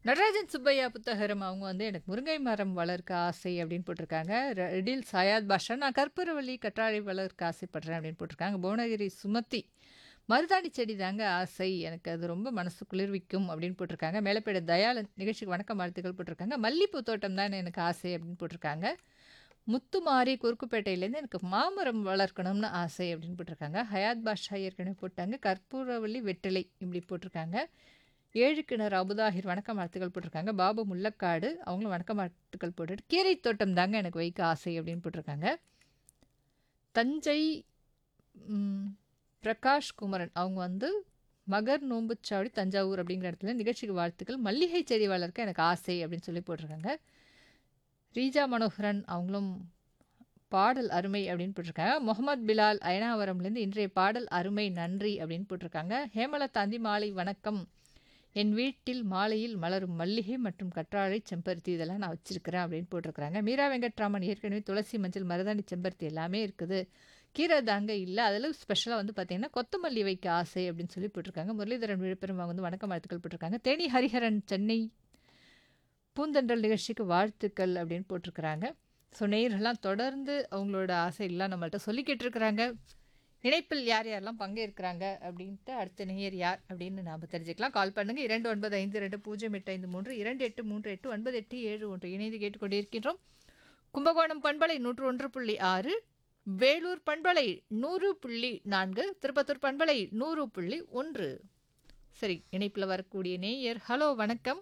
நடராஜன் சுப்பையா புத்தகரம் அவங்க வந்து எனக்கு முருங்கை மரம் வளர்க்க ஆசை அப்படின்னு போட்டிருக்காங்க. ரெடில் சயாத் பாஷா நான் கற்பூரவள்ளி கற்றாழை வளர்க்க ஆசைப்படுறேன் அப்படின்னு போட்டிருக்காங்க. புவனகிரி சுமதி மருதாணி செடி தாங்க ஆசை. எனக்கு அது ரொம்ப மனசு குளிர்விக்கும் அப்படின்னு போட்டிருக்காங்க. மேலப்பேட தயாளன் நிகழ்ச்சிக்கு வணக்கம் வாழ்த்துக்கள் போட்டிருக்காங்க. மல்லிப்பூ தோட்டம் தான் எனக்கு ஆசை அப்படின்னு போட்டிருக்காங்க. முத்துமாரி குறுக்குப்பேட்டையிலேருந்து எனக்கு மாமரம் வளர்க்கணும்னு ஆசை அப்படின்னு போட்டிருக்காங்க. ஹயாத் பாஷா ஏற்கனவே போட்டாங்க. கற்பூரவள்ளி வெற்றிலை இப்படி போட்டிருக்காங்க. ஏழு கிணறு அபுதாஹிர் வணக்கம் வாழ்த்துக்கள் போட்டிருக்காங்க. பாபு முல்லக்காடு அவங்களும் வணக்கம் வாழ்த்துக்கள் போட்டுட்டு கீரை தோட்டம் தாங்க எனக்கு வைக்க ஆசை அப்படின்னு போட்டிருக்காங்க. தஞ்சை ம், பிரகாஷ் குமரன் அவங்க வந்து மகர் நோம்புச்சாவடி தஞ்சாவூர் அப்படிங்கிற இடத்துல நிகழ்ச்சிக்கு வாழ்த்துக்கள் மல்லிகை செடி வளர்க்க எனக்கு ஆசை அப்படின்னு சொல்லி போட்டிருக்காங்க. ரீஜா மனோகரன் அவங்களும் பாடல் அருமை அப்படின்னு போட்டிருக்காங்க. முகமது பிலால் அயனாவரம்லேருந்து இன்றைய பாடல் அருமை நன்றி அப்படின்னு போட்டிருக்காங்க. ஹேமலதாந்தி மாலை வணக்கம் என் வீட்டில் மாலையில் மலரும் மல்லிகை மற்றும் கற்றாழை செம்பருத்தி இதெல்லாம் நான் வச்சிருக்கிறேன் அப்படின்னு போட்டிருக்கிறாங்க. மீரா வெங்கட்ராமன் ஏற்கனவே துளசி மஞ்சள் மருதாணி செம்பருத்தி எல்லாமே இருக்குது. கீரை தாங்க இல்லை அதில் ஸ்பெஷலாக வந்து பார்த்தீங்கன்னா கொத்தமல்லி வைக்க ஆசை அப்படின்னு சொல்லி போட்டிருக்காங்க. முரளிதரன் விழுப்புரம் அவங்க வந்து வணக்கம் வாழ்த்துக்கள் போட்டிருக்காங்க. தேனி ஹரிஹரன் சென்னை பூந்தென்றல் நிகழ்ச்சிக்கு வாழ்த்துக்கள் அப்படின்னு போட்டிருக்கிறாங்க. ஸோ நேயர்கள்லாம் தொடர்ந்து அவங்களோட ஆசையெல்லாம் நம்மள்ட்ட சொல்லிக்கிட்டு இருக்கிறாங்க. இணைப்பில் யார் யாரெல்லாம் பங்கேற்கிறாங்க அப்படின்ட்டு அடுத்த நேயர் யார் அப்படின்னு நாம் தெரிஞ்சுக்கலாம். கால் பண்ணுங்க இரண்டு ஒன்பது ஐந்து ரெண்டு பூஜ்ஜியம் எட்டு ஐந்து மூன்று இரண்டு எட்டு மூன்று எட்டு ஒன்பது எட்டு ஏழு ஒன்று இணைந்து கேட்டுக்கொண்டிருக்கின்றோம். கும்பகோணம் பண்பலை நூற்று ஒன்று புள்ளி ஆறு வேலூர் பண்பலை நூறு புள்ளி நான்கு திருப்பத்தூர் பண்பலை நூறு புள்ளி ஒன்று சரி இணைப்பில் வரக்கூடிய நேயர் ஹலோ வணக்கம்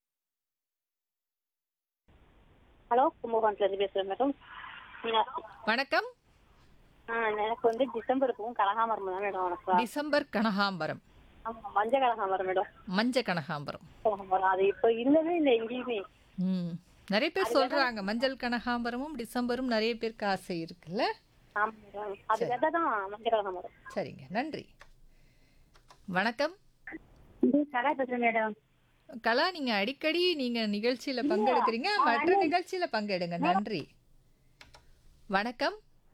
ஹலோ கும்பகோணத்துல இருந்து பேசுறேன் மேடம் மீனாட்சி வணக்கம் ஆ எனக்கு வந்து டிசம்பர் பூவும் கனகாமரம் தான் மேடம் எனக்கு டிசம்பர் கனகாம்பரம் ஆமா மஞ்சள் கனகாமரம் மேடம் மஞ்ச கனகாம்பரம் கனகாமரம் அது இப்போ இல்லவே இல்லை எங்கேயுமே ம் நிறைய பேர் சொல்றாங்க மஞ்சள் கனகாம்பரமும் டிசம்பரும் நிறைய பேருக்கு ஆசை இருக்குல்ல ஆமா மேடம் அது விதை தான் மஞ்சள் கனகாமரம் சரிங்க நன்றி வணக்கம் கலா பேசுறேன் மேடம் கலா நீங்க அடிக்கடி நீங்க நிகழ்ச்சியில பங்கெடுக்கிறீங்க மற்ற நிகழ்ச்சியில பங்கெடுங்க நன்றி வணக்கம்